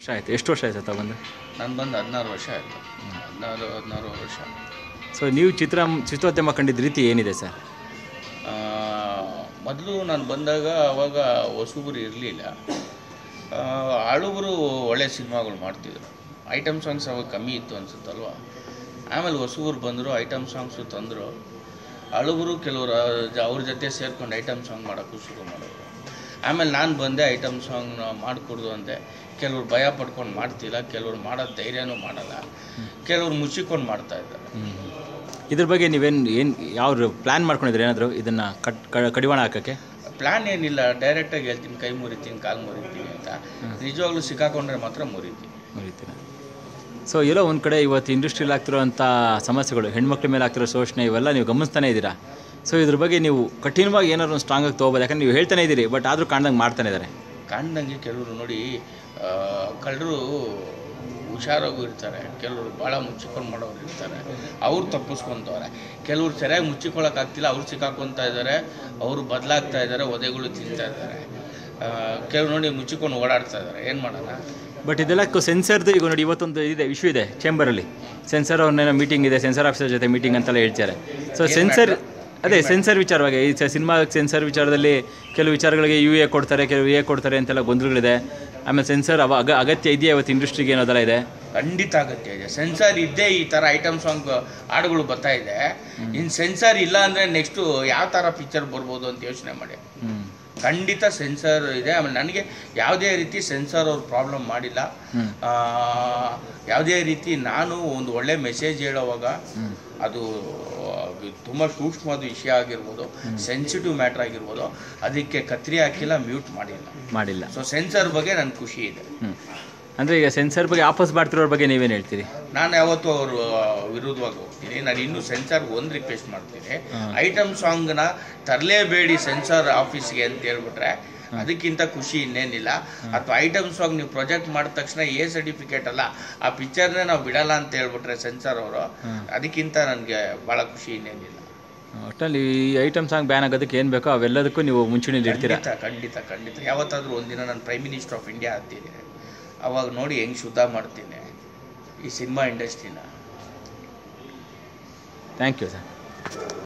ವರ್ಷ ಆಯಿತು ಎಷ್ಟು ವರ್ಷ ಆಯ್ತು ತಗೊಂಡು ನಾನು ಬಂದು ಹದಿನಾರು ವರ್ಷ ಆಯಿತು ಹದಿನಾರು ಹದಿನಾರು ವರ್ಷ ಸೊ ನೀವು ಚಿತ್ರ ಚಿತ್ರೋದ್ಯಮ ಕಂಡಿದ್ದ ರೀತಿ ಏನಿದೆ ಸರ್ ಮೊದಲು ನಾನು ಬಂದಾಗ ಅವಾಗ ಹೊಸಬರು ಇರಲಿಲ್ಲ ಆಳುಗರು ಒಳ್ಳೆ ಸಿನಿಮಾಗಳು ಮಾಡ್ತಿದ್ರು ಐಟಮ್ ಸಾಂಗ್ಸ್ ಅವಾಗ ಕಮ್ಮಿ ಇತ್ತು ಅನ್ಸುತ್ತಲ್ವ ಆಮೇಲೆ ಹೊಸಬರು ಬಂದರು ಐಟಮ್ ಸಾಂಗ್ಸು ತಂದರು ಅಳುಗರು ಕೆಲವರು ಅವ್ರ ಜೊತೆ ಸೇರ್ಕೊಂಡು ಐಟಮ್ ಸಾಂಗ್ ಮಾಡೋಕ್ಕೂ ಶುರು ಮಾಡೋರು ಆಮೇಲೆ ನಾನು ಬಂದೆ ಐಟಮ್ ಸಾಂಗ್ನ ಮಾಡಿಕೊಡ್ದು ಅಂದೆ ಕೆಲವ್ರು ಭಯ ಪಡ್ಕೊಂಡು ಮಾಡ್ತಿಲ್ಲ ಕೆಲವ್ರು ಮಾಡೋ ಧೈರ್ಯನೂ ಮಾಡಲ್ಲ ಕೆಲವ್ರು ಮುಚ್ಚಿಕೊಂಡು ಮಾಡ್ತಾ ಇದ್ದಾರೆ ಇದ್ರ ಬಗ್ಗೆ ನೀವೇನು ಏನು ಯಾವ ಪ್ಲ್ಯಾನ್ ಮಾಡ್ಕೊಂಡಿದ್ರೆ ಏನಾದರೂ ಇದನ್ನು ಕಟ್ ಕ- ಕಡಿವಾಣ ಹಾಕೋಕ್ಕೆ ಪ್ಲ್ಯಾನ್ ಏನಿಲ್ಲ ಡೈರೆಕ್ಟಾಗಿ ಹೇಳ್ತೀನಿ ಕೈ ಮುರಿತೀನಿ ಕಾಲು ಮುರಿತೀನಿ ಅಂತ ನಿಜವಾಗ್ಲೂ ಸಿಕ್ಕಾಕೊಂಡ್ರೆ ಮಾತ್ರ ಮುರಿತೀನಿ ಮುರಿತೀರ ಸೊ ಎಲ್ಲೋ ಒಂದು ಕಡೆ ಇವತ್ತು ಇಂಡಸ್ಟ್ರಿಯಲ್ಲಿ ಆಗ್ತಿರೋಂಥ ಸಮಸ್ಯೆಗಳು ಹೆಣ್ಮಕ್ಳ ಮೇಲೆ ಆಗ್ತಿರೋ ಶೋಷಣೆ ಇವೆಲ್ಲ ನೀವು ಗಮನಿಸ್ತಾನೆ ಇದ್ದೀರಾ ಸೊ ಇದ್ರ ಬಗ್ಗೆ ನೀವು ಕಠಿಣವಾಗಿ ಏನಾದ್ರು ಒಂದು ಸ್ಟ್ರಾಂಗಾಗಿ ತೊಗೋಬೋದು ಯಾಕಂದ್ರೆ ನೀವು ಹೇಳ್ತಾನೆ ಇದ್ದೀರಿ ಬಟ್ ಆದರೂ ಕಾಣ್ದಂಗೆ ಮಾಡ್ತಾನೆ ಇದ್ದಾರೆ ಕಾಣ್ದಂಗೆ ಕೆಲವರು ನೋಡಿ ಕಳ್ಳರು ಹುಷಾರಾಗೂ ಇರ್ತಾರೆ ಕೆಲವರು ಭಾಳ ಮುಚ್ಚಿಕೊಂಡು ಮಾಡೋರು ಇರ್ತಾರೆ ಅವ್ರು ತಪ್ಪಿಸ್ಕೊತವ್ರೆ ಕೆಲವ್ರು ಸರಿಯಾಗಿ ಮುಚ್ಚಿಕೊಳ್ಳೋಕ್ಕಾಗ್ತಿಲ್ಲ ಅವ್ರು ಸಿಕ್ಕಾಕೊತಾ ಇದ್ದಾರೆ ಅವರು ಬದಲಾಗ್ತಾ ಇದ್ದಾರೆ ಒದೆಗಳು ತಿಂತಾ ಇದ್ದಾರೆ ಕೆಲವ್ರು ನೋಡಿ ಮುಚ್ಚಿಕೊಂಡು ಓಡಾಡ್ತಾ ಇದ್ದಾರೆ ಏನು ಮಾಡೋಣ ಬಟ್ ಇದೆಲ್ಲ ಸೆನ್ಸರ್ದು ಈಗ ನೋಡಿ ಇವತ್ತೊಂದು ಇದೆ ಇಶ್ಯೂ ಇದೆ ಚೇಂಬರಲ್ಲಿ ಸೆನ್ಸರ್ ಅವ್ರನ್ನೇನೋ ಮೀಟಿಂಗ್ ಇದೆ ಸೆನ್ಸರ್ ಆಫೀಸರ್ ಜೊತೆ ಮೀಟಿಂಗ್ ಅಂತೆಲ್ಲ ಹೇಳ್ತಾರೆ ಸೊ ಸೆನ್ಸರ್ ಅದೇ ಸೆನ್ಸರ್ ವಿಚಾರವಾಗಿ ಈ ಸಿನಿಮಾ ಸೆನ್ಸರ್ ವಿಚಾರದಲ್ಲಿ ಕೆಲವು ವಿಚಾರಗಳಿಗೆ ಯು ಎ ಕೊಡ್ತಾರೆ ಕೆಲವು ಎ ಕೊಡ್ತಾರೆ ಅಂತೆಲ್ಲ ಗೊಂದಲಗಳಿದೆ ಆಮೇಲೆ ಸೆನ್ಸರ್ ಅವ ಅಗ ಅಗತ್ಯ ಇದೆಯಾ ಇವತ್ತು ಇಂಡಸ್ಟ್ರಿಗೆ ಏನೋದೆಲ್ಲ ಇದೆ ಖಂಡಿತ ಅಗತ್ಯ ಇದೆ ಸೆನ್ಸಾರ್ ಇದ್ದೇ ಈ ಥರ ಐಟಮ್ ಸಾಂಗ್ ಹಾಡುಗಳು ಬರ್ತಾ ಇದೆ ಇನ್ನು ಸೆನ್ಸಾರ್ ಇಲ್ಲ ಅಂದರೆ ನೆಕ್ಸ್ಟು ಯಾವ ಥರ ಪಿಕ್ಚರ್ ಬರ್ಬೋದು ಅಂತ ಯೋಚನೆ ಮಾಡಿ ಹ್ಞೂ ಖಂಡಿತ ಸೆನ್ಸರ್ ಇದೆ ಆಮೇಲೆ ನನಗೆ ಯಾವುದೇ ರೀತಿ ಸೆನ್ಸರ್ ಅವ್ರು ಪ್ರಾಬ್ಲಮ್ ಮಾಡಿಲ್ಲ ಹ್ಮ್. ಆ, ಯಾವುದೇ ರೀತಿ ನಾನು ಒಂದು ಒಳ್ಳೆ ಮೆಸೇಜ್ ಹೇಳೋವಾಗ ಅದು ತುಂಬ ಸೂಕ್ಷ್ಮವಾದ ವಿಷಯ ಆಗಿರ್ಬೋದು ಸೆನ್ಸಿಟಿವ್ ಮ್ಯಾಟ್ರ್ ಆಗಿರ್ಬೋದು ಅದಕ್ಕೆ ಕತ್ರಿ ಹಾಕಿಲ್ಲ ಮ್ಯೂಟ್ ಮಾಡಿಲ್ಲ ಮಾಡಿಲ್ಲ ಸೊ ಸೆನ್ಸರ್ ಬಗ್ಗೆ ನನಗೆ ಖುಷಿ ಇದೆ ಹ್ಞೂ ಅಂದರೆ ಈಗ ಸೆನ್ಸರ್ ಬಗ್ಗೆ ಆಪಸ್ ಮಾಡ್ತಿರೋರ ಬಗ್ಗೆ ನೀವೇನು ಹೇಳ್ತೀರಿ ನಾನು ಯಾವತ್ತೂ ಅವರು ವಿರುದ್ಧವಾಗಿ ಹೋಗ್ತೀನಿ ನಾನು ಇನ್ನೂ ಸೆನ್ಸಾರ್ಗೆ ಒಂದು ರಿಕ್ವೆಸ್ಟ್ ಮಾಡ್ತೀನಿ ಐಟಮ್ ಸಾಂಗ್ನ ತರಲೇಬೇಡಿ ಸೆನ್ಸಾರ್ ಆಫೀಸ್ಗೆ ಅಂತ ಹೇಳ್ಬಿಟ್ರೆ ಅದಕ್ಕಿಂತ ಖುಷಿ ಇನ್ನೇನಿಲ್ಲ ಅಥವಾ ಐಟಮ್ ಸಾಂಗ್ ನೀವು ಪ್ರೊಜೆಕ್ಟ್ ಮಾಡಿದ ತಕ್ಷಣ ಎ ಸರ್ಟಿಫಿಕೇಟ್ ಅಲ್ಲ ಆ ಪಿಕ್ಚರ್ನೇ ನಾವು ಬಿಡಲ್ಲ ಅಂತ ಹೇಳ್ಬಿಟ್ರೆ ಸೆನ್ಸಾರ್ ಅವರು ಅದಕ್ಕಿಂತ ನನಗೆ ಭಾಳ ಖುಷಿ ಇನ್ನೇನಿಲ್ಲ ಒಟ್ಟಲ್ಲಿ ಈ ಐಟಮ್ ಸಾಂಗ್ ಬ್ಯಾನ್ ಆಗೋದಕ್ಕೆ ಏನು ಬೇಕೋ ಅವೆಲ್ಲದಕ್ಕೂ ನೀವು ಮುಂಚೂಣಿಲಿ ಇರ್ತೀರಾ ಖಂಡಿತ ಖಂಡಿತ ಖಂಡಿತ ಯಾವತ್ತಾದರೂ ಒಂದಿನ ನಾನು ಪ್ರೈಮ್ ಮಿನಿಸ್ಟರ್ ಆಫ್ ಇಂಡಿಯಾ ಆಗ್ತೀನಿ ಅವಾಗ ನೋಡಿ ಹೆಂಗೆ ಶುದ್ಧ ಮಾಡ್ತೀನಿ ಈ ಸಿನಿಮಾ ಇಂಡಸ್ಟ್ರಿನ ಥ್ಯಾಂಕ್ ಯು ಸರ್